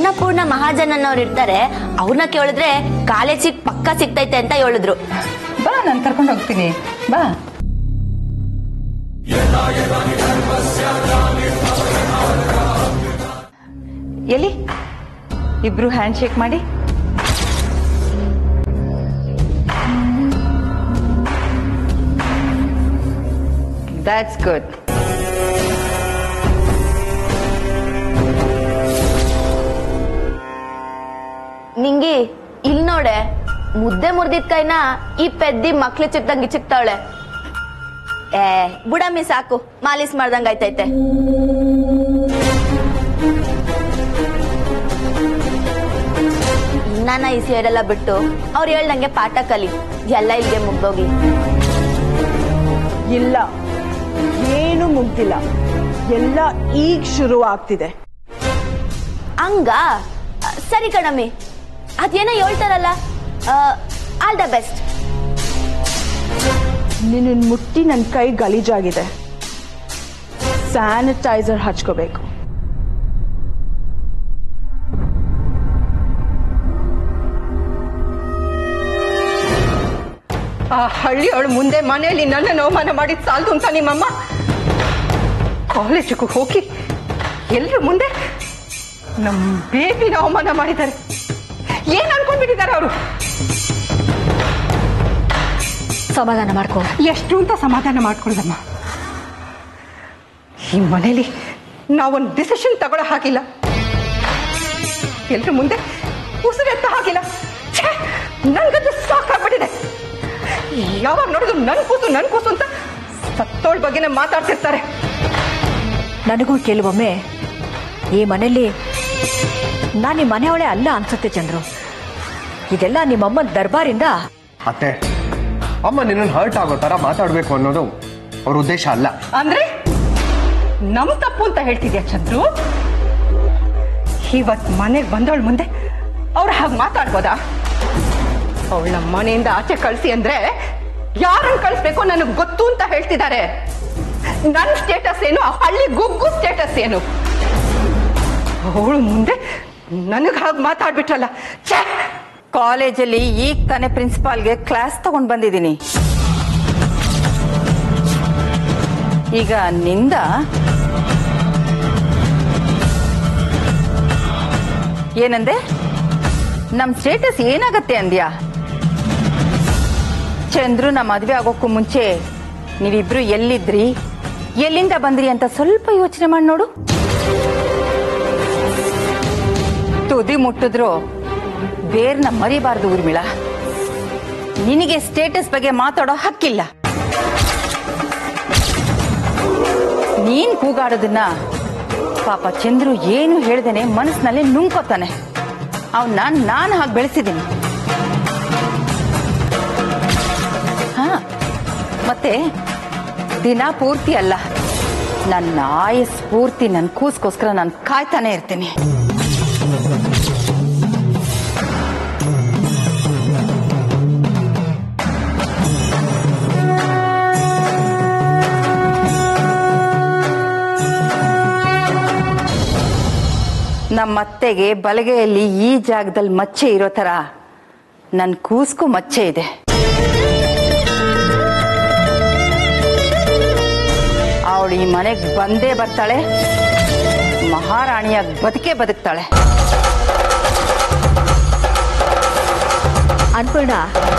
ಅನ್ನಪೂರ್ಣ ಮಹಾಜನನ್ನವ್ರು ಇರ್ತಾರೆ ಅವ್ರನ್ನ ಕೇಳಿದ್ರೆ ಕಾಲೇಜ್ ಸೀಟ್ ಪಕ್ಕ ಸಿಗ್ತೈತೆ ಅಂತ ಹೇಳಿದ್ರು ಬಾ ನಾನು ಕರ್ಕೊಂಡು ಹೋಗ್ತೀನಿ ಬಾ ಎಲ್ಲಿ ಇಬ್ರು ಹ್ಯಾಂಡ್ ಶೇಕ್ ಮಾಡಿ ದ್ಯಾಟ್ಸ್ ಗುಡ್ ನಿಂಗಿ ಇಲ್ ನೋಡೆ ಮುದ್ದೆ ಮುರ್ದಿದ್ ಕೈನ ಈ ಪೆದ್ದಿ ಮಕ್ಳು ಚಿಕ್ದಂಗ್ ಚಿಕ್ತಾವಳೆ ಏ ಬುಡಮ್ಮಿ ಸಾಕು ಮಾಲೀಸ್ ಮಾಡ್ದಂಗ್ ಆಯ್ತೈತೆ ನಾನ ಈ ಸೇಡೆಲ್ಲ ಬಿಟ್ಟು ಅವ್ರು ಹೇಳ್ದಂಗೆ ಪಾಠ ಕಲಿ ಎಲ್ಲ ಇಲ್ಲಿಗೆ ಮುಗ್ದೋಗ್ಲಿ ಇಲ್ಲ ಏನು ಮುಗ್ದಿಲ್ಲ ಎಲ್ಲ ಈಗ ಶುರು ಆಗ್ತಿದೆ ಹಂಗ ಸರಿ ಕಣಮ್ಮಿ ಅದೇನೋ ಹೇಳ್ತಾರಲ್ಲ ಆಲ್ ದ ಬೆಸ್ಟ್ ನಿನ್ನ ಮುಟ್ಟಿ ನನ್ನ ಕೈ ಗಲೀಜಾಗಿದೆ ಸ್ಯಾನಿಟೈಸರ್ ಹಚ್ಕೋಬೇಕು ಆ ಹಳ್ಳಿಯವಳು ಮುಂದೆ ಮನೆಯಲ್ಲಿ ನನ್ನನ್ನು ಅವಮಾನ ಮಾಡಿದ್ ಸಾಲದು ಅಂತ ನಿಮ್ಮಮ್ಮ ಕಾಲೇಜಿಗೂ ಹೋಗಿ ಎಲ್ಲರ ಮುಂದೆ ನಮ್ಮ ಬೇಬಿನ ಅವಮಾನ ಮಾಡಿದ್ದಾರೆ ಏನ್ ಅನ್ಕೊಂಡ್ಬಿಟ್ಟಿದ್ದಾರೆ ಅವರು ಸಮಾಧಾನ ಮಾಡ್ಕೋ ಎಷ್ಟು ಅಂತ ಸಮಾಧಾನ ಮಾಡ್ಕೊಳ್ದಮ್ಮ ಈ ಮನೇಲಿ ನಾವೊಂದು ಡಿಸಿಷನ್ ತಗೊಳ್ಳೋ ಹಾಗಿಲ್ಲ ಎಲ್ರ ಮುಂದೆ ಉಸಿರೆತ್ತ ಹಾಗಿಲ್ಲ ಛೇ, ನನ್ಗಂತೂ ಸಾಕಾಗ್ಬಿಟ್ಟಿದೆ ಯಾವಾಗ ನೋಡಿದ್ರು ನನ್ ಕೂಸು ನನ್ ಕೂಸು ಅಂತ ಸತ್ತೋಳ್ ಬಗ್ಗೆನೇ ಮಾತಾಡ್ತಿರ್ತಾರೆ ನನಗೂ ಕೆಲವೊಮ್ಮೆ ಈ ಮನೇಲಿ ನಾನು ಈ ಮನೆಯವಳೆ ಅಲ್ಲ ಅನ್ಸುತ್ತೆ ಚಂದ್ರು ಇದೆಲ್ಲ ನಿಮ್ಮಮ್ಮನ ದರ್ಬಾರಿಂದ ಅತ್ತೆ ಅಮ್ಮ ನಿನ್ನನ್ನು ಹರ್ಟ್ ಆಗೋ ತರ ಮಾತಾಡ್ಬೇಕು ಅನ್ನೋದು ಅವ್ರ ಉದ್ದೇಶ ಅಲ್ಲ ಅಂದ್ರೆ ನಮ್ ತಪ್ಪು ಅಂತ ಹೇಳ್ತಿದ್ಯಾ ಚಂದ್ರು ಇವತ್ ಮನೆಗೆ ಬಂದವಳ ಮುಂದೆ ಅವ್ರು ಹಾಗೆ ಮಾತಾಡ್ಬೋದಾ ಅವಳನ್ನ ಮನೆಯಿಂದ ಆಚೆ ಕಳಿಸಿ ಅಂದ್ರೆ ಯಾರನ್ನ ಕಳಿಸ್ಬೇಕು ನನಗೆ ಗೊತ್ತು ಅಂತ ಹೇಳ್ತಿದ್ದಾರೆ ನನ್ನ ಸ್ಟೇಟಸ್ ಏನು ಆ ಹಳ್ಳಿ ಗುಗ್ಗು ಸ್ಟೇಟಸ್ ಏನು ಅವಳು ಮುಂದೆ ನನಗೆ ಹಾಗೆ ಮಾತಾಡ್ಬಿಟ್ರಲ್ಲ ಛೇ ಕಾಲೇಜಲ್ಲಿ ಈಗ ತಾನೇ ಪ್ರಿನ್ಸಿಪಾಲ್ಗೆ ಕ್ಲಾಸ್ ತಗೊಂಡ್ ಬಂದಿದ್ದೀನಿ ಈಗ ನಿಂದ ಏನಂದೆ ನಮ್ ಸ್ಟೇಟಸ್ ಏನಾಗತ್ತೆ ಅಂದ್ಯಾ ಚಂದ್ರು ನಾ ಮದ್ವೆ ಆಗೋಕ್ಕೂ ಮುಂಚೆ ನೀವಿಬ್ರು ಎಲ್ಲಿದ್ರಿ ಎಲ್ಲಿಂದ ಬಂದ್ರಿ ಅಂತ ಸ್ವಲ್ಪ ಯೋಚನೆ ಮಾಡಿ ನೋಡು ತುದಿ ಮುಟ್ಟಿದ್ರು ಬೇರ್ನ ಮರಿಬಾರ್ದು ಊರ್ಮಿಳ ನಿನಗೆ ಸ್ಟೇಟಸ್ ಬಗ್ಗೆ ಮಾತಾಡೋ ಹಕ್ಕಿಲ್ಲ ನೀನ್ ಕೂಗಾಡೋದನ್ನ ಪಾಪ ಚಂದ್ರು ಏನು ಹೇಳ್ದೇನೆ ಮನಸ್ಸಿನಲ್ಲಿ ನುಂಗ್ಕೋತಾನೆ ಅವನ್ನ ನಾನು ಹಾಗೆ ಬೆಳೆಸಿದ್ದೀನಿ ಹಾ ಮತ್ತೆ ದಿನ ಪೂರ್ತಿ ಅಲ್ಲ ನನ್ನ ಆಯಸ್ ಪೂರ್ತಿ ನನ್ನ ಕೂಸ್ಗೋಸ್ಕರ ನಾನು ಕಾಯ್ತಾನೆ ಇರ್ತೀನಿ ನಮ್ಮ ಅತ್ತೆಗೆ ಬಲಗೆಯಲ್ಲಿ ಈ ಜಾಗದಲ್ಲಿ ಮಚ್ಚೆ ಇರೋ ತರ ನನ್ನ ಕೂಸ್ಗೂ ಮಚ್ಚೆ ಇದೆ ಅವಳು ಈ ಮನೆಗೆ ಬಂದೇ ಬರ್ತಾಳೆ ಮಹಾರಾಣಿಯಾಗಿ ಬದುಕೇ ಬದುಕ್ತಾಳೆ ಅನ್ಪೂರ್ಣ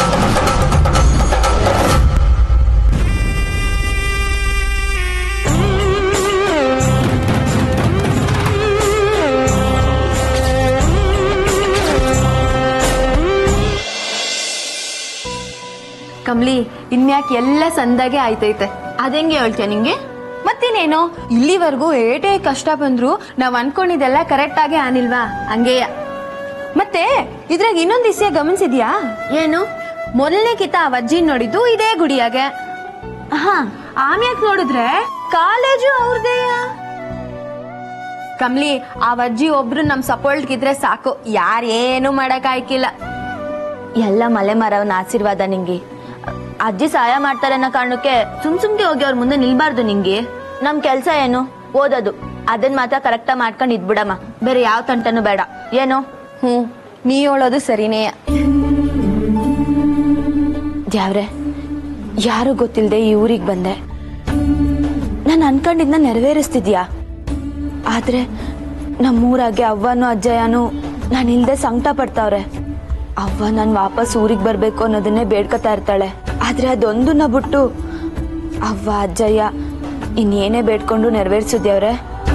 ಕಮ್ಲಿ ಇನ್ಯಾಕ್ ಎಲ್ಲ ಸಂದಾಗೆ ಆಯ್ತೈತೆ ಅದೆಂಗೆ ಹೇಳ್ತೀಯ ನಿಂಗೆ ಮತ್ತೇನೇನು ಇಲ್ಲಿವರೆಗೂ ಏಟೇ ಕಷ್ಟ ಬಂದ್ರು ನಾವ್ ಅನ್ಕೊಂಡಿದ್ದೆಲ್ಲ ಕರೆಕ್ಟ್ ಆಗಿ ಆನಿಲ್ವಾ ಹಂಗೆಯ ಮತ್ತೆ ಇದ್ರಾಗ ಇನ್ನೊಂದ್ ವಿಷಯ ಗಮನಿಸಿದ್ಯಾ ಏನು ಮೊದಲನೇ ಕಿತ ಆ ಅಜ್ಜಿ ನೋಡಿದ್ದು ಇದೇ ಗುಡಿಯಾಗೆ ಹಾ ಆಮ್ಯಾಕ್ ನೋಡಿದ್ರೆ ಕಾಲೇಜು ಅವ್ರದೇಯ ಕಮ್ಲಿ ಆ ಅಜ್ಜಿ ಒಬ್ರು ನಮ್ ಸಪೋರ್ಟ್ ಇದ್ರೆ ಸಾಕು ಯಾರೇನು ಮಾಡಕ್ ಆಯ್ಕಿಲ್ಲ ಎಲ್ಲ ಮಲೆ ಮರವನ ಆಶೀರ್ವಾದ ನಿಂಗೆ ಅಜ್ಜಿ ಸಹಾಯ ಮಾಡ್ತಾರೆ ಅನ್ನೋ ಕಾರಣಕ್ಕೆ ಸುಮ್ ಸುಮ್ಗೆ ಹೋಗಿ ಅವ್ರ ಮುಂದೆ ನಿಲ್ಬಾರ್ದು ನಿಂಗೆ ನಮ್ ಕೆಲ್ಸ ಏನು ಓದೋದು ಅದನ್ ಮಾತ್ರ ಕರೆಕ್ಟಾಗಿ ಮಾಡ್ಕೊಂಡು ಇದ್ಬಿಡಮ್ಮ ಬೇರೆ ಯಾವ ತಂಟನೂ ಬೇಡ ಏನೋ ಹ್ಞೂ ನೀ ಹೇಳೋದು ಸರಿನೇ ದ್ಯಾವ್ರೆ ಯಾರು ಗೊತ್ತಿಲ್ಲದೆ ಈ ಊರಿಗೆ ಬಂದೆ ನಾನು ಅನ್ಕೊಂಡಿದ್ನ ನೆರವೇರಿಸ್ತಿದ್ಯಾ ಆದ್ರೆ ನಮ್ಮೂರಾಗೆ ಅವ್ವನೂ ಅಜ್ಜಯ್ಯನೂ ನಾನು ಇಲ್ದೆ ಸಂಕಟ ಪಡ್ತಾವ್ರೆ ಅವ್ವ ನಾನು ವಾಪಸ್ ಊರಿಗೆ ಬರ್ಬೇಕು ಅನ್ನೋದನ್ನೇ ಬೇಡ್ಕೊತಾ ಇರ್ತಾಳೆ ಆದ್ರೆ ಅದೊಂದನ್ನ ಬಿಟ್ಟು ಅವ್ವ ಅಜ್ಜಯ್ಯ ಇನ್ನೇನೇ ಬೇಡ್ಕೊಂಡು ನೆರವೇರಿಸಿದ್ಯವ್ರೆ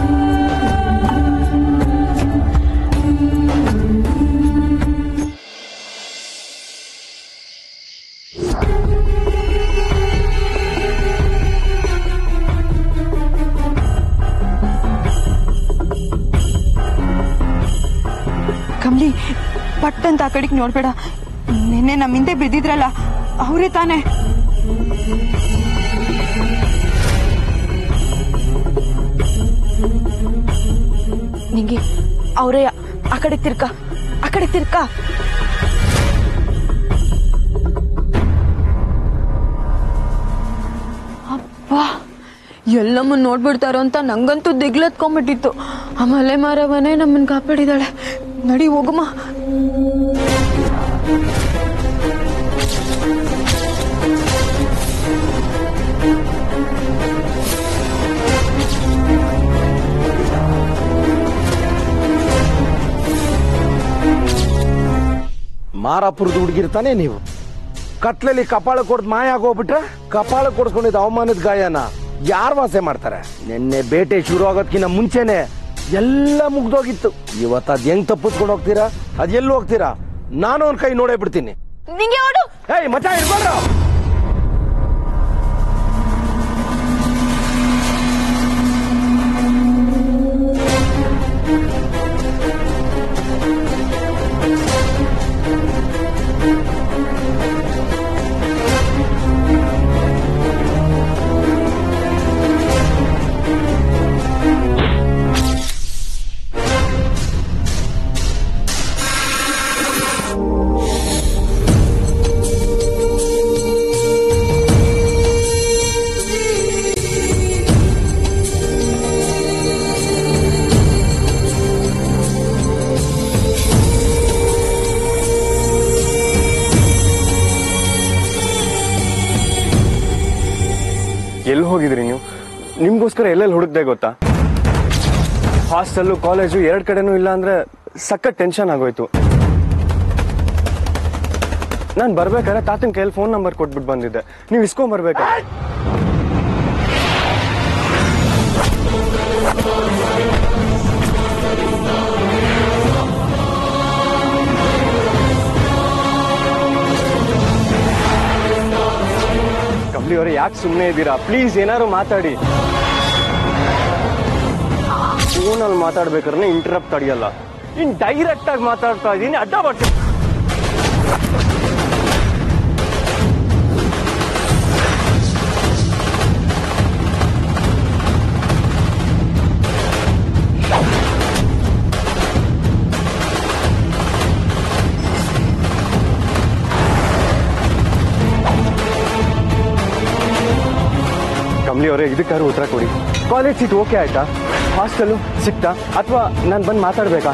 ಕಮ್ಲಿ ಪಟ್ಟಂತ ಆ ಕಡೆಗೆ ನೋಡ್ಬೇಡ ನಿನ್ನೆ ನಮ್ಮ ಹಿಂದೆ ಬಿದ್ದಿದ್ರಲ್ಲ ಅವರೇ ತಾನೇ ನಿಂಗೆ ಅವರೇ ಆ ಕಡೆ ತಿರ್ಕ ಆ ಕಡೆ ತಿರ್ಕ ವಾ ಎಲ್ಲಮ್ಮ ನೋಡ್ಬಿಡ್ತಾರೋ ಅಂತ ನಂಗಂತೂ ದಿಗ್ಲತ್ಕೊಂಡ್ಬಿಟ್ಟಿತ್ತು ಆಮೇಲೆ ಮಾರವನೇ ನಮ್ಮನ್ನ ಕಾಪಾಡಿದಾಳೆ ನಡಿ ಹೋಗಮ್ಮ ಮಾರಾಪುರದ ಹುಡುಗಿರ್ ತಾನೇ ನೀವು ಕತ್ಲಲ್ಲಿ ಕಪಾಳ ಕೊಡ್ದು ಮಾಯ ಆಗೋಗ್ಬಿಟ್ರೆ ಕಪಾಳ ಕೊಡ್ಸ್ಕೊಂಡಿದ್ದ ಅವಮಾನದ ಗಾಯನ ಯಾರು ವಾಸೆ ಮಾಡ್ತಾರೆ ನಿನ್ನೆ ಬೇಟೆ ಶುರು ಆಗೋದ್ಕಿಂತ ಮುಂಚೆನೆ ಎಲ್ಲ ಮುಗ್ದೋಗಿತ್ತು ಇವತ್ತು ಅದ್ ಹೆಂಗ್ ತಪ್ಪಿಸ್ಕೊಂಡು ಹೋಗ್ತೀರಾ ಅದ್ ಎಲ್ಲಿ ಹೋಗ್ತೀರಾ ನಾನು ಒಂದ್ ಕೈ ನೋಡೇ ಬಿಡ್ತೀನಿ ನಿಂಗೆ ಓಡು ಏಯ್ ಮಚ ಇರ್ಬೇಡ್ರ ಎಲ್ಲಿ ಹೋಗಿದ್ರಿ ನೀವು ನಿಮ್ಗೋಸ್ಕರ ಎಲ್ಲೆಲ್ಲಿ ಹುಡುಕ್ದೆ ಗೊತ್ತಾ ಹಾಸ್ಟೆಲ್ಲು ಕಾಲೇಜು ಎರಡ್ ಕಡೆನೂ ಇಲ್ಲ ಅಂದ್ರೆ ಸಖತ್ ಟೆನ್ಷನ್ ಆಗೋಯ್ತು ನಾನು ಬರ್ಬೇಕಾದ್ರೆ ತಾತನ ಕೈಯಲ್ಲಿ ಫೋನ್ ನಂಬರ್ ಕೊಟ್ಬಿಟ್ಟು ಬಂದಿದ್ದೆ ನೀವು ಇಸ್ಕೊಂಡ್ ಬರ್ಬೇಕಾ ಕಬ್ಲಿ ಅವರೇ ಯಾಕೆ ಸುಮ್ಮನೆ ಇದ್ದೀರಾ ಪ್ಲೀಸ್ ಏನಾದ್ರು ಮಾತಾಡಿ ಫೋನಲ್ಲಿ ಮಾತಾಡ್ಬೇಕಾದ್ರೆ ಇಂಟರಪ್ಟ್ ತಡೆಯಲ್ಲ ಇನ್ ಡೈರೆಕ್ಟ್ ಆಗಿ ಮಾತಾಡ್ತಾ ಇದ್ದೀನಿ ಅಡ್ಡ ಬರ್ತೀನಿ ಕಮ್ಲಿ ಅವರೇ ಇದಕ್ಕಾದ್ರು ಉತ್ತರ ಕೊಡಿ ಕಾಲೇಜ್ ಸೀಟ್ ಓಕೆ ಆಯ್ತಾ ಹಾಸ್ಟೆಲು ಸಿಕ್ತಾ ಅಥವಾ ನಾನು ಬಂದು ಮಾತಾಡ್ಬೇಕಾ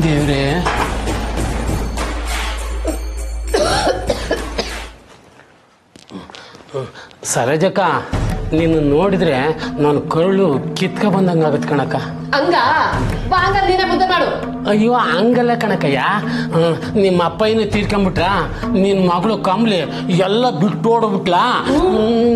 ದೇವ್ರೆ ಸರೋಜಕ್ಕ ನಿನ್ನ ನೋಡಿದ್ರೆ ನಾನು ಕರುಳು ಕಿತ್ಕ ಬಂದಂಗೆ ಆಗುತ್ತೆ ಕಣಕ್ಕ ಹಂಗ ಬಾ ಹಂಗ ನೀನೇ ಮುದ್ದೆ ಮಾಡು ಅಯ್ಯೋ ಹಂಗಲ್ಲ ಕಣಕ್ಕಯ್ಯ ಹ್ಮ್, ನಿಮ್ಮ ಅಪ್ಪ ಏನು ತೀರ್ಕೊಂಬಿಟ್ರ ನಿನ್ನ ಮಗಳು ಕಮ್ಲಿ ಎಲ್ಲ ಬಿಟ್ಟು ಓಡ್ಬಿಟ್ಲಾ ಹ್ಮ್.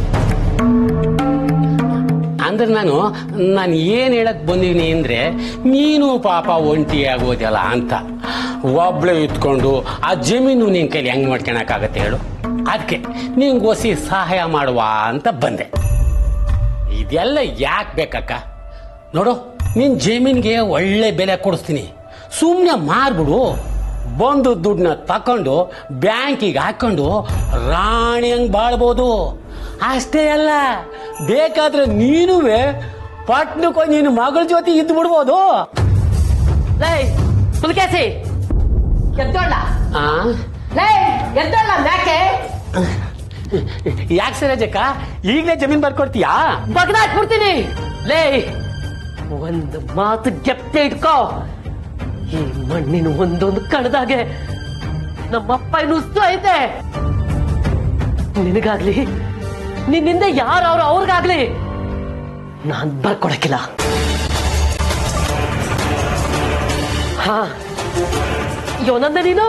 ಅಂದ್ರೆ ನಾನು ನಾನು ಏನು ಹೇಳಕ್ ಬಂದೀನಿ ಅಂದ್ರೆ ನೀನು ಪಾಪ ಒಂಟಿ ಆಗೋದಲ್ಲ ಅಂತ ಒಬ್ಳೆ ಇತ್ಕೊಂಡು ಆ ಜಮೀನು ನಿನ್ನ ಕೈಲಿ ಹೆಂಗ್ ಮಾಡ್ಕೊಳಕ್ಕಾಗತ್ತೆ ಹೇಳು ಅದಕ್ಕೆ ನಿಂಗೋಸಿ ಸಹಾಯ ಮಾಡುವ ಅಂತ ಬಂದೆ ಇದೆಲ್ಲ ಯಾಕೆ ಬೇಕಕ್ಕ ನೋಡು ನಿನ್ನ ಜಮೀನಿಗೆ ಒಳ್ಳೆ ಬೆಲೆ ಕೊಡಿಸ್ತೀನಿ ಸುಮ್ಮನೆ ಮಾರ್ಬಿಡು ಬಂದು ದುಡ್ಡನ್ನ ತಕೊಂಡು ಬ್ಯಾಂಕಿಗೆ ಹಾಕೊಂಡು ರಾಣಿ ಹಂಗೆ ಬಾಳ್ಬೋದು ಅಷ್ಟೇ ಅಲ್ಲ ಬೇಕಾದ್ರೆ ನೀನುವೆ ಪಟ್ನಕ್ಕೆ ನಿನ್ನ ಮಗಳ ಜೊತೆ ಇದ್ದು ಬಿಡ್ಬೋದು ಲೇ ಪುಲ್ಕೇಸಿ ಎದ್ದೋಳ ಆ ಲೇ ಎದ್ದೋಳ ಮ್ಯಾಕೆ ಯಾಕೆ ಸರೋಜಕ್ಕ ಈಗಲೇ ಜಮೀನ್ ಬರ್ಕೊಡ್ತೀಯಾ ಬಗ್ದಾಕ್ಬಿಡ್ತೀನಿ ಲೇ ಒಂದು ಮಾತು ಗೆಪ್ತೆ ಇಟ್ಕೋ ಈ ಮಣ್ಣಿನ ಒಂದೊಂದು ಕಣದಾಗೆ ನಮ್ಮಪ್ಪ ನುಸ್ತು ಐತೆ ನಿನಗಾಗ್ಲಿ ನಿನ್ನಿಂದ ಯಾರವ್ರು ಅವ್ರಿಗಾಗ್ಲಿ ನಾನ್ ಬರ್ಕೊಡಕ್ಕಿಲ್ಲ ಹಾ ಯೋನಂದ ನೀನು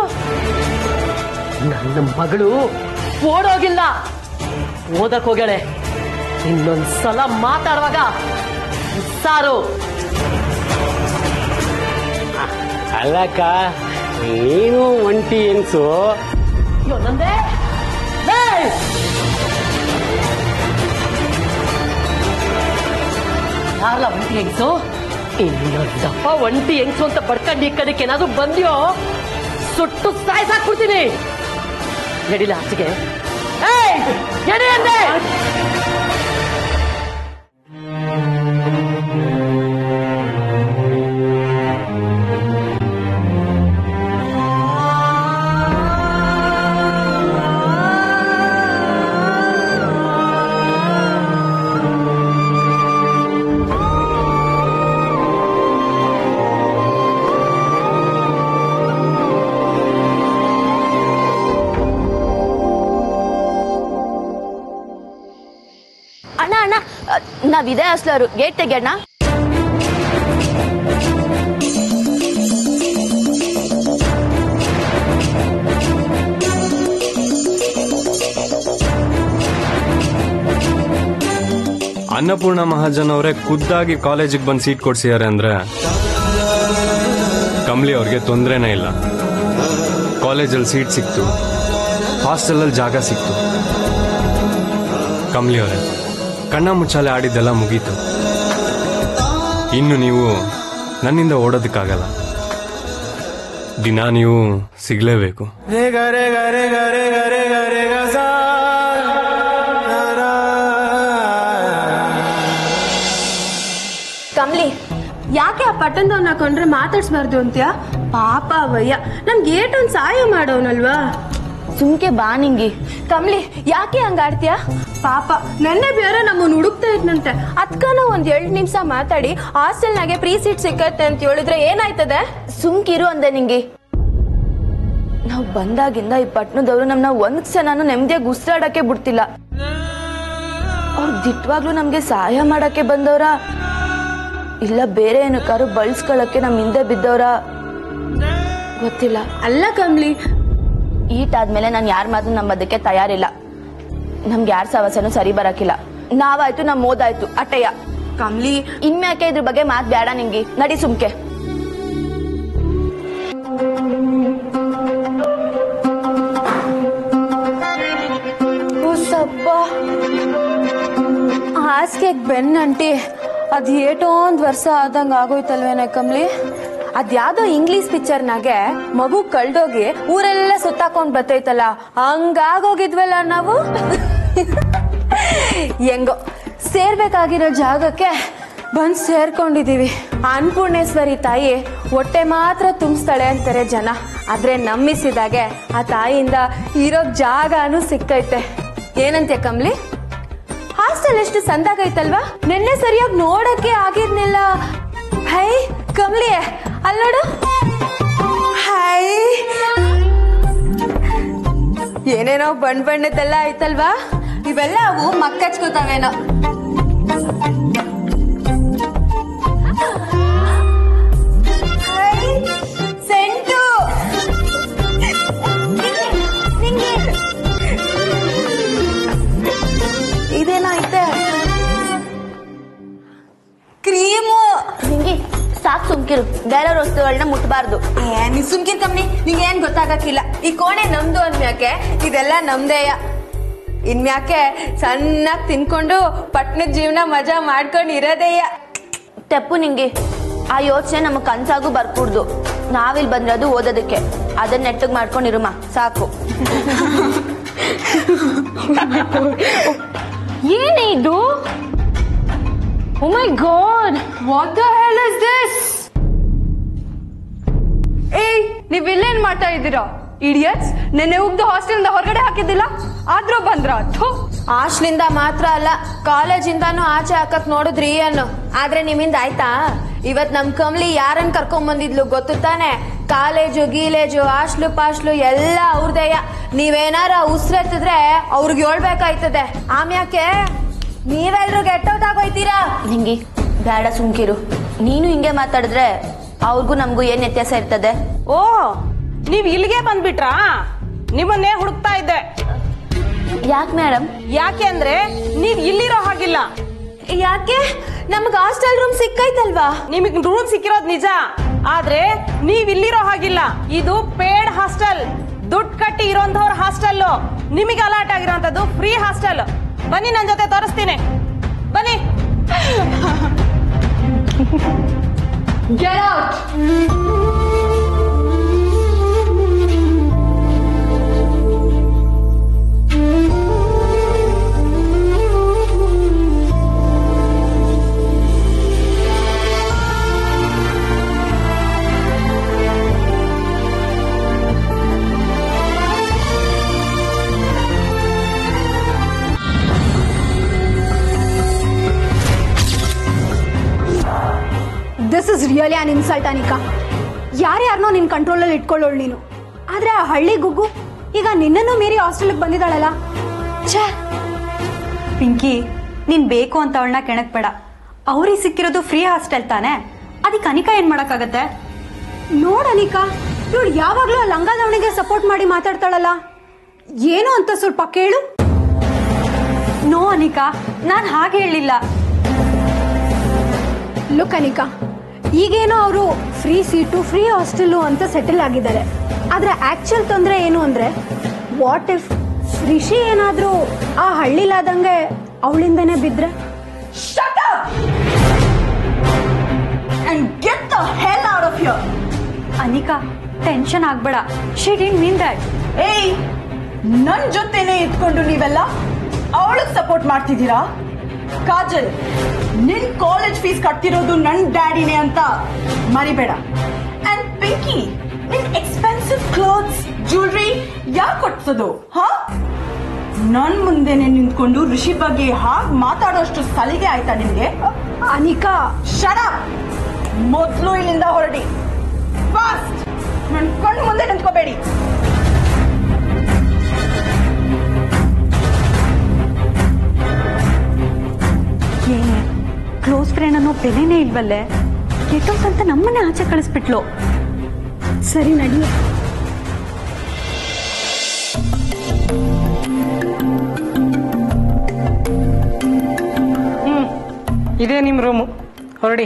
ನನ್ನ ಮಗಳು ಓಡೋಗಿಲ್ಲ ಓದಕ್ ಹೋಗ್ಯಾಳೆ ಇನ್ನೊಂದ್ ಸಲ ಮಾತಾಡುವಾಗ ಸಾರು ಅಲ್ಲಕ್ಕ ನೀನು ಒಂಟಿ ಹೆಂಗ್ಸು ಯೋನಂದೆ ಯಾರಲ್ಲ ಒಂಟಿ ಹೆಂಗ್ಸು ಇನ್ನೊಂದಪ್ಪ ಒಂಟಿ ಹೆಂಗ್ಸು ಅಂತ ಬಡ್ಕೊಂಡು ಈ ಕಡೆಗೆ ಏನಾದ್ರು ಬಂದ್ಯೋ ಸುಟ್ಟು ಸಾಯ್ಸಾಕ್ಬಿಡ್ತೀನಿ ನಡಿಲ್ಲ ಆಚೆಗೆ ಏಯ್ ನಡಿ ಅಂದೆ ಅಣ್ಣ ಅಣ್ಣ ಅ, ನಾವಿದೆ ಅಸ್ಲರು ಗೇಟ್ ತೆಗೆಯೋಣ ಅನ್ನಪೂರ್ಣ ಮಹಾಜನ್ ಅವರೇ ಖುದ್ದಾಗಿ ಕಾಲೇಜಿಗೆ ಬಂದು ಸೀಟ್ ಕೊಡ್ಸಿದ್ದಾರೆ ಅಂದ್ರೆ ಕಮ್ಲಿ ಅವ್ರಿಗೆ ತೊಂದರೆನೇ ಇಲ್ಲ ಕಾಲೇಜಲ್ಲಿ ಸೀಟ್ ಸಿಕ್ತು ಹಾಸ್ಟೆಲಲ್ಲಿ ಜಾಗ ಸಿಕ್ತು ಕಮ್ಲಿ ಅವರೇ ಕಣ್ಣ ಮುಚ್ಚಾಲೆ ಆಡಿದ್ದೆಲ್ಲ ಮುಗೀತು ಇನ್ನು ನೀವು ನನ್ನಿಂದ ಓಡೋದಕ್ಕಾಗಲ್ಲ ದಿನ ನೀವು ಸಿಗ್ಲೇಬೇಕು ಕಮ್ಲಿ ಯಾಕೆ ಆ ಪಟ್ಟಣದವ್ನ ಹಾಕೊಂಡ್ರೆ ಮಾತಾಡ್ಸ್ಬಾರ್ದು ಅಂತ್ಯ ಪಾಪ ಅವಯ್ಯ ನಮ್ಗೆ ಏಟೊಂದ್ ಸಹಾಯ ಮಾಡೋನಲ್ವಾ ಸುಮ್ಕೆ ಬಾ ನಿಂಗಿ ಕಮ್ಲಿ ಯಾಕೆ ಹಂಗಾಡ್ತೀಯ ಪಾಪ ನೆನ್ನೆ ಬೇರೆ ನಮ್ಮನ್ನ ಹುಡುಕ್ತಾ ಇದ್ನಂತೆ ಅದ್ಕನ ಒಂದ್ ಎರಡ್ ನಿಮಿಷ ಮಾತಾಡಿ ಹಾಸ್ಟೆಲ್ನಾಗೆ ಫ್ರೀ ಸೀಟ್ ಸಿಕ್ಕತ್ತೆ ಅಂತ ಹೇಳಿದ್ರೆ ಏನಾಯ್ತದೆ ಸುಮ್ಕಿರು ಅಂದೆ ನಿಂಗಿ ನಾವು ಬಂದಾಗಿಂದ ಈ ಪಟ್ಟಣದವರು ನಮ್ನ ಒಂದ್ ಕ್ಷಣನೂ ನೆಮ್ಮದಿಯಾಗಿ ಉಸಿರಾಡಕ್ಕೆ ಬಿಡ್ತಿಲ್ಲ ಅವ್ರು ದಿಟ್ವಾಗ್ಲೂ ನಮ್ಗೆ ಸಹಾಯ ಮಾಡಕ್ಕೆ ಬಂದವ್ರ ಇಲ್ಲ ಬೇರೆ ಏನಕ್ಕಾರು ಬಳಸ್ಕೊಳಕ್ಕೆ ನಮ್ ಹಿಂದೆ ಬಿದ್ದವ್ರ ಗೊತ್ತಿಲ್ಲ ಅಲ್ಲ ಕಮ್ಲಿ ಈಟಾದ್ಮೇಲೆ ನಾನು ಯಾರ ಮಾತು ನಂಬೋದಕ್ಕೆ ತಯಾರಿಲ್ಲ ನಮ್ಗೆ ಯಾರ ಸವಸನೂ ಸರಿ ಬರಕಿಲ್ಲ ನಾವಾಯ್ತು ನಮ್ ಓದಾಯ್ತು ಅಟ್ಟಯ್ಯ ಕಮ್ಲಿ ಇನ್ಮ್ಯಾಕೆ ಇದ್ರ ಬಗ್ಗೆ ಮಾತ್ ಬೇಡ ನಿಂಗಿ ನಡಿ ಸುಮ್ಕೆ ಸಪ್ಪ ಹಾಸಿಗೆಗೆ ಬೆನ್ನಂಟಿ ಅದ್ ಏಟೋ ಒಂದ್ ವರ್ಷ ಆದಂಗ ಆಗೋಯ್ತಲ್ವೇನ ಕಮ್ಲಿ ಅದ್ಯಾವ್ದೋ ಇಂಗ್ಲಿಷ್ ಪಿಕ್ಚರ್ನಾಗೆ ಮಗು ಕಳ್ದೋಗಿ ಊರೆಲ್ಲ ಸುತ್ತಾಕೊಂಡ್ ಬರ್ತೈತಲ್ಲ ಹಂಗಾಗೋಗಿದ್ವಲ್ಲ ನಾವು ಹೆಂಗೋ ಸೇರ್ಬೇಕಾಗಿರೋ ಜಾಗಕ್ಕೆ ಬಂದ್ ಸೇರ್ಕೊಂಡಿದೀವಿ ಅನ್ನಪೂರ್ಣೇಶ್ವರಿ ತಾಯಿ ಹೊಟ್ಟೆ ಮಾತ್ರ ತುಂಬಿಸ್ತಾಳೆ ಅಂತಾರೆ ಜನ ಆದ್ರೆ ನಂಬಿಸಿದಾಗೆ ಆ ತಾಯಿಯಿಂದ ಇರೋ ಜಾಗನೂ ಸಿಕ್ಕೈತೆ ಏನಂತೆ ಕಮ್ಲಿ ಹಾಸ್ಟೆಲ್ ಎಷ್ಟು ಸಂದಾಗೈತಲ್ವಾ ನಿನ್ನೆ ಸರಿಯಾಗಿ ನೋಡಕ್ಕೆ ಆಗಿರ್ನಿಲ್ಲ ಹೈ ಕಮ್ಲಿ ಅಲ್ಲಿ ನೋಡು ಹಾಯ್ ಏನೇನೋ ಬಣ್ಣ ಬಣ್ಣದೆಲ್ಲ ಆಯ್ತಲ್ವಾ ಇವೆಲ್ಲ ಅವು ಮಕ್ಕಚ್ಕೋತಾವೇನೋ ಸೆಂಟು ಇದೇನೋ ಐತೆ ಕ್ರೀಮು ನಿಂಗೆ ಸಾಕ್ ಸುಮ್ಕಿರು ಬೇರೆಯವ್ರ ವಸ್ತುಗಳನ್ನ ಮುಟ್ಬಾರ್ದು ಏ ನೀ ಸುಮ್ಕಿರ್ ಕಮ್ಮಿ ನಿಂಗೆ ಏನ್ ಗೊತ್ತಾಗಕ್ಕಿಲ್ಲ ಈ ಕೋಣೆ ನಮ್ದು ಅಂದ್ಮ್ಯಾಕೆ ಇದೆಲ್ಲ ನಮ್ದೇಯ ಇನ್ಮ್ಯಾಕೆ ಸಣ್ಣಾಗಿ ತಿನ್ಕೊಂಡು ಪಟ್ನದ ಜೀವನ ಮಜಾ ಮಾಡ್ಕೊಂಡು ಇರೋದೇಯ ತೆಪ್ಪು ನಿಂಗೆ ಆ ಯೋಚನೆ ನಮಗ್ ಕನ್ಸಾಗೂ ಬರ್ಕೂಡ್ದು ನಾವಿಲ್ ಬಂದಿರೋದು ಓದೋದಕ್ಕೆ ಅದನ್ನ ನೆಟ್ಟಗ್ ಮಾಡ್ಕೊಂಡಿರುಮ ಸಾಕು ಏನೇ ಇದು oh my god what the hell is this ಏಯ್ ನೀವ್ ಇಲ್ಲೇನ್ ಮಾಡ್ತಾ ಇದ್ದೀರಾ ಇಡಿಯಟ್ಸ್ ನೆನ್ನೆ ಉಗ್ದು ಹಾಸ್ಟೆಲಿಂದ ಹೊರಗಡೆ ಹಾಕಿದ್ದಿಲ್ಲ ಆದ್ರೂ ಬಂದ್ರ ಥು ಹಾಸ್ಟ್ಲಿಂದ ಮಾತ್ರ ಅಲ್ಲ ಕಾಲೇಜಿಂದಾನು ಆಚೆ ಹಾಕಕ್ ನೋಡಿದ್ರಿ ಅನ್ನು ಆದ್ರೆ ನಿಮ್ಮಿಂದ ಆಯ್ತಾ ಇವತ್ ನಮ್ ಕಮ್ಲಿ ಯಾರನ್ ಕರ್ಕೊಂಡ್ ಬಂದಿದ್ಲು ಗೊತ್ತು ತಾನೆ ಕಾಲೇಜು ಗೀಲೇಜು ಹಾಸ್ಟ್ಲು ಪಾಸ್ಟ್ಲು ಎಲ್ಲ ಅವ್ರದೇಯ ನೀವೇನಾರ ಉಸ್ರೆತ್ತಿದ್ರೆ ಅವ್ರಿಗೆ ಹೇಳ್ಬೇಕಾಯ್ತದೆ ಆಮ್ಯಾಕೆ ನೀವೆಲ್ರು ಗೆಟ್ಟೋದಾಗೋಯ್ತೀರಾ ನಿಂಗೆ ಬೇಡ ಸುಮ್ಕಿರು ನೀನು ಹಿಂಗೆ ಮಾತಾಡಿದ್ರೆ ಅವ್ರಿಗೂ ನಮಗೂ ಏನ್ ವ್ಯತ್ಯಾಸ ಇರ್ತದೆ ಓ ನೀವ್ ಇಲ್ಲಿಗೆ ಬಂದ್ಬಿಟ್ರಾ ನಿಮ್ಮನ್ನೇ ಹುಡುಕ್ತಾ ಇದ್ದೆ ಯಾಕೆ ಮೇಡಮ್ ಯಾಕೆ ಅಂದ್ರೆ ನೀವ್ ಇಲ್ಲಿರೋ ಹಾಗಿಲ್ಲ ಯಾಕೆ ನಮ್ಗ್ ಹಾಸ್ಟೆಲ್ ರೂಮ್ ಸಿಕ್ಕೈತಲ್ವಾ ನಿಮಗ್ ರೂಮ್ ಸಿಕ್ಕಿರೋದ್ ನಿಜ ಆದ್ರೆ ನೀವ್ ಇಲ್ಲಿರೋ ಹಾಗಿಲ್ಲ ಇದು ಪೇಡ್ ಹಾಸ್ಟೆಲ್ ದುಡ್ಡು ಕಟ್ಟಿ ಇರೋಂಥವ್ರ ಹಾಸ್ಟೆಲ್ ನಿಮಗೆ ಅಲಾಟ್ ಆಗಿರೋಂಥದ್ದು ಫ್ರೀ ಹಾಸ್ಟೆಲ್ ಬನ್ನಿ ನನ್ ಜೊತೆ ತೋರಿಸ್ತೀನಿ ಬನ್ನಿ get out this is really an insult Anika ಯಾರ್ಯಾರನೋ ನಿನ್ನ ಕಂಟ್ರೋಲಲ್ಲಿ ಇಟ್ಕೊಳ್ಳೋಳು ನೀನು ಆದರೆ ಆ ಹಳ್ಳಿ ಗುಗ್ಗು ಈಗ ನಿನ್ನನ್ನು ಮೀರಿ ಹಾಸ್ಟೆಲ್ಗೆ ಬಂದಿದ್ದಾಳಲ್ಲ ಛೇ ಪಿಂಕಿ ನೀನ್ ಬೇಕು ಅಂತ ಅವಳನ್ನ ಕೆಣಕ್ ಬೇಡ ಅವ್ರಿಗೆ ಸಿಕ್ಕಿರೋದು ಫ್ರೀ ಹಾಸ್ಟೆಲ್ ತಾನೆ ಅದಕ್ಕೆ ಅನಿಕಾ ಏನ್ ಮಾಡಕ್ಕಾಗತ್ತೆ ನೋಡ್ ಅನಿಕಾ ಇವಳು ಯಾವಾಗಲೂ ಆ ಲಂಗಾದವನಿಗೆ ಸಪೋರ್ಟ್ ಮಾಡಿ ಮಾತಾಡ್ತಾಳಲ್ಲ ಏನು ಅಂತ ಸ್ವಲ್ಪ ಕೇಳು ನೋ ಅನಿಕಾ ನಾನ್ ಹಾಗೆ ಹೇಳಿಲ್ಲ ಲುಕ್ ಅನಿಕಾ ಈಗೇನೋ ಅವರು ಫ್ರೀ ಸೀಟು ಫ್ರೀ ಹಾಸ್ಟೆಲು ಅಂತ ಸೆಟಲ್ ಆಗಿದ್ದಾರೆ ಆದರೆ ಆಕ್ಚುಲ್ ತೊಂದರೆ ಏನು ಅಂದರೆ ವಾಟ್ ಇಫ್ ರಿಷಿ ಏನಾದರೂ ಆ ಹಳ್ಳಿಲಾದಂಗೆ ಅವಳಿಂದನೇ ಬಿದ್ದರೆ ಅನಿಕಾ ಟೆನ್ಷನ್ ಆಗ್ಬೇಡ ಶಿ ಡಿಂಟ್ ಮೀನ್ ದಟ್ ಏಯ್ ನನ್ ಜೊತೆನೆ ಇದ್ಕೊಂಡು ನೀವೆಲ್ಲ ಅವಳಗ್ ಸಪೋರ್ಟ್ ಮಾಡ್ತಿದ್ದೀರಾ ಕಾಜಲ್ ನಿನ್ ಕಾಲೇಜ್ ಫೀಸ್ ಕಟ್ತಿರೋದು ನನ್ ಡ್ಯಾಡಿನೇ ಅಂತ ಮರಿಬೇಡ ಅಂಡ್ ಪಿಂಕಿ ನಿನ್ ಎಕ್ಸ್ಪೆನ್ಸಿವ್ ಕ್ಲೋತ್ಸ್ ಜ್ಯುವೆಲ್ರಿ ಯಾಕೆ ಕೊಡ್ಸೋದು ಹಾ ನನ್ ಮುಂದೆನೆ ನಿಂತ್ಕೊಂಡು ಋಷಿ ಬಗ್ಗೆ ಹಾಗೆ ಮಾತಾಡೋಷ್ಟು ಸಲಿಗೆ ಆಯ್ತಾ ನಿಮ್ಗೆ ಅನಿಕಾ ಶಡ ಮೊದ್ಲು ಇಲ್ಲಿಂದ ಹೊರಡಿ ಫಾಸ್ಟ್ ನನ್ ಕಣ್ ಮುಂದೆ ನಿಂತ್ಕೋಬೇಡಿ ಏನೇ ಕ್ಲೋಸ್ ಫ್ರೆಂಡ್ ಅನ್ನೋ ಬೆಲೆನೇ ಇಲ್ವಲ್ಲೇ ಅಂತ ನಮ್ಮನ್ನೇ ಆಚೆ ಕಳಿಸ್ಬಿಟ್ಲು ಸರಿ ನಡಿ ಇದೇ ನಿಮ್ ರೂಮು ಹೊರಡಿ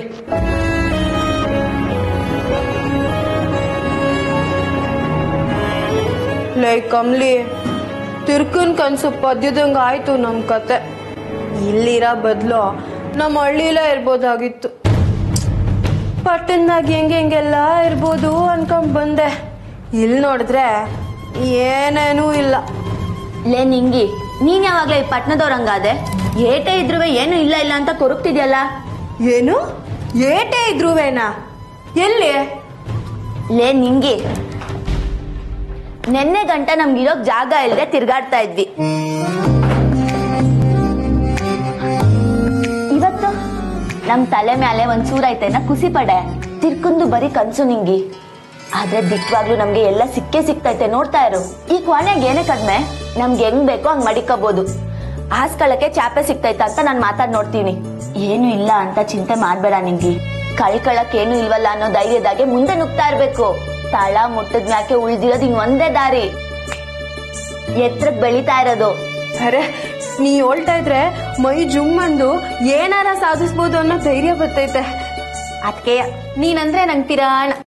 ಲೈ ಕಮ್ಲಿ ತಿರ್ಕನ್ ಕನ್ಸು ಪದ್ಯದಂಗ ಆಯ್ತು ನಮ್ ಕತೆ ಇಲ್ಲಿರೋ ಬದ್ಲು ನಮ್ಮ ಹಳ್ಳಿಲೇ ಇರ್ಬೋದಾಗಿತ್ತು ಪಟ್ಟಣದಾಗ ಹೆಂಗೆ ಹೆಂಗೆಲ್ಲ ಇರ್ಬೋದು ಅನ್ಕೊಂಡ್ ಬಂದೆ ಇಲ್ಲಿ ನೋಡಿದ್ರೆ ಏನೇನೂ ಇಲ್ಲ ಲೇ ನಿಂಗಿ ನೀನ್ ಯಾವಾಗ್ಲೇ ಈ ಪಟ್ನದವ್ರಂಗಾದೆ ಏಟೇ ಇದ್ರೂ ಏನು ಇಲ್ಲ ಇಲ್ಲ ಅಂತ ಕೊರಗ್ತಿದ್ಯಲ್ಲ ಏನು ಏಟೇ ಇದ್ರುವೇನಾ ಎಲ್ಲಿ ಲೇ ನಿಂಗಿ ನೆನ್ನೆ ಗಂಟ ನಮ್ಗಿರೋಕ್ ಜಾಗ ಇಲ್ದೆ ತಿರ್ಗಾಡ್ತಾ ಇದ್ವಿ ಇವತ್ತು ನಮ್ ತಲೆ ಮ್ಯಾಲೆ ಒಂದ್ ಚೂರೈತೆನ ಖುಷಿ ಪಡೆ ತಿರ್ಕಂದು ಬರೀ ಕನ್ಸು ನಿಂಗಿ ಆದ್ರೆ ದಿಟ್ವಾಗ್ಲೂ ನಮ್ಗೆ ಎಲ್ಲ ಸಿಕ್ಕೇ ಸಿಕ್ತೈತೆ ನೋಡ್ತಾ ಇರು ಈ ಕ್ವಾಣೆಗೆ ಏನೇ ಕದ್ಮೆ ನಮ್ಗೆ ಹೆಂಗ್ ಬೇಕೋ ಹಂಗ್ ಮಡಿಕೋಬಹುದು ಹಾಸ್ಕೊಳ್ಳಕ್ಕೆ ಚಾಪೆ ಸಿಕ್ತೈತ ಅಂತ ನಾನ್ ಮಾತಾಡ್ ನೋಡ್ತೀನಿ ಏನು ಇಲ್ಲ ಅಂತ ಚಿಂತೆ ಮಾಡ್ಬೇಡ ನಿಂಗಿ ಕಳ್ಕೊಳಕ್ ಏನು ಇಲ್ವಲ್ಲ ಅನ್ನೋ ಧೈರ್ಯದಾಗೆ ಮುಂದೆ ನುಗ್ತಾ ಇರ್ಬೇಕು ತಳ ಮುಟ್ಟದ್ ಮ್ಯಾಕೆ ಉಳ್ದಿರೋದ್ ಇನ್ ಒಂದೇ ದಾರಿ ಎತ್ರಕ್ ಬೆಳಿತಾ ಇರೋದು ಅರೆ ನೀ ಹೇಳ್ತಾ ಇದ್ರೆ ಮೈ ಜುಮ್ ಅಂದು ಏನಾರ ಸಾಧಿಸ್ಬೋದು ಅನ್ನೋ ಧೈರ್ಯ ಬರ್ತೈತೆ ಅದಕ್ಕೆ ನೀನಂದ್ರೆ ನಂಗೆ ಪಿರಾಣ